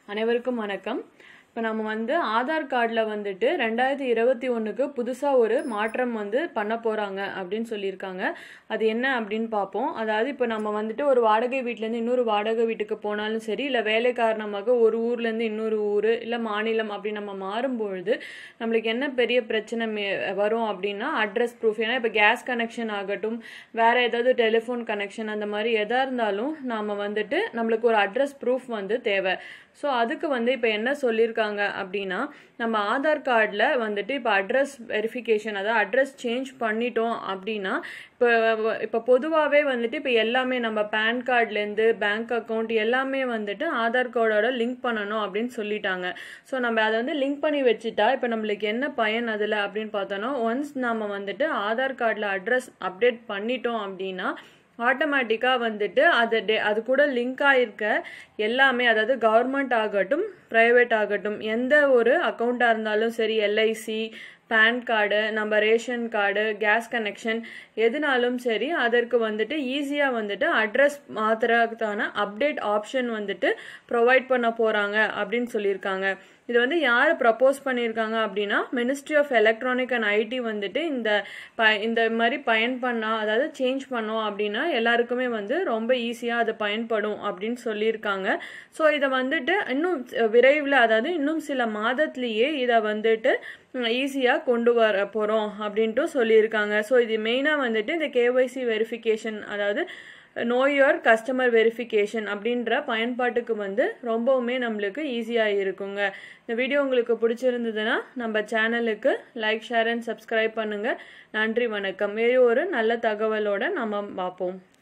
அனைவருக்கும் வணக்கம் இப்போ நம்ம வந்து ஆதார் கார்டில் வந்துட்டு ரெண்டாயிரத்தி இருபத்தி ஒன்றுக்கு புதுசாக ஒரு மாற்றம் வந்து பண்ண போகிறாங்க அப்படின்னு சொல்லியிருக்காங்க அது என்ன அப்படின்னு பார்ப்போம் அதாவது இப்போ நம்ம வந்துட்டு ஒரு வாடகை வீட்டிலேருந்து இன்னொரு வாடகை வீட்டுக்கு போனாலும் சரி இல்லை வேலை காரணமாக ஒரு ஊர்லேருந்து இன்னொரு ஊர் இல்லை மாநிலம் அப்படி நம்ம மாறும்பொழுது நம்மளுக்கு என்ன பெரிய பிரச்சனை மே- வரும் அப்படின்னா அட்ரஸ் ப்ரூஃப் ஏன்னா இப்போ கேஸ் கனெக்ஷன் ஆகட்டும் வேறு ஏதாவது டெலிஃபோன் கனெக்ஷன் அந்த மாதிரி எதாக இருந்தாலும் நாம் வந்துட்டு நம்மளுக்கு ஒரு அட்ரஸ் ப்ரூஃப் வந்து தேவை ஸோ அதுக்கு வந்து இப்போ என்ன சொல்லியிருக்காங்க அப்படின்னா நம்ம ஆதார் கார்டில் வந்துட்டு இப்போ அட்ரஸ் வெரிஃபிகேஷன் அதாவது அட்ரஸ் சேஞ்ச் பண்ணிட்டோம் அப்படின்னா இப்போ இப்போ பொதுவாகவே வந்துட்டு இப்போ எல்லாமே நம்ம பேன் கார்ட்லேருந்து பேங்க் அக்கௌண்ட் எல்லாமே வந்துட்டு ஆதார் கார்டோட லிங்க் பண்ணணும் அப்படின்னு சொல்லிட்டாங்க ஸோ நம்ம அதை வந்து லிங்க் பண்ணி வச்சுட்டா இப்போ நம்மளுக்கு என்ன பயன் அதில் அப்படின்னு பார்த்தோன்னா ஒன்ஸ் நம்ம வந்துட்டு ஆதார் கார்டில் அட்ரஸ் அப்டேட் பண்ணிட்டோம் அப்படின்னா ஆட்டோமேட்டிக்காக வந்துட்டு அது டே அது கூட லிங்க் ஆயிருக்க எல்லாமே அதாவது கவர்மெண்ட் ஆகட்டும் ப்ரைவேட் ஆகட்டும் எந்த ஒரு அக்கௌண்ட்டாக இருந்தாலும் சரி எல்ஐசி பேன் கார்டு நம்ம ரேஷன் கார்டு கேஸ் கனெக்ஷன் எதுனாலும் சரி அதற்கு வந்துட்டு ஈஸியாக வந்துட்டு அட்ரஸ் மாத்துறதுக்கான அப்டேட் ஆப்ஷன் வந்துட்டு ப்ரொவைட் பண்ண போகிறாங்க அப்படின்னு சொல்லியிருக்காங்க இது வந்து யார் ப்ரப்போஸ் பண்ணியிருக்காங்க அப்படின்னா ministry of electronic and IT வந்துட்டு இந்த ப இந்த மாதிரி பயன் பண்ணா அதாவது சேஞ்ச் பண்ணோம் அப்படின்னா எல்லாருக்குமே வந்து ரொம்ப ஈஸியாக அது பயன்படும் அப்படின்னு சொல்லியிருக்காங்க ஸோ இதை வந்துட்டு இன்னும் விரைவில் அதாவது இன்னும் சில மாதத்துலேயே இதை வந்துட்டு ஈஸியாக கொண்டு வர போகிறோம் அப்படின்ட்டு சொல்லியிருக்காங்க ஸோ இது மெயினாக வந்துட்டு இந்த கேஒய்சி வெரிஃபிகேஷன் அதாவது நோ யுவர் கஸ்டமர் வெரிஃபிகேஷன் அப்படின்ற பயன்பாட்டுக்கு வந்து ரொம்பவுமே நம்மளுக்கு ஈஸியாக இருக்குங்க இந்த வீடியோ உங்களுக்கு பிடிச்சிருந்ததுன்னா நம்ம சேனலுக்கு லைக் ஷேர் அண்ட் சப்ஸ்கிரைப் பண்ணுங்கள் நன்றி வணக்கம் வேறு ஒரு நல்ல தகவலோட நம்ம பார்ப்போம்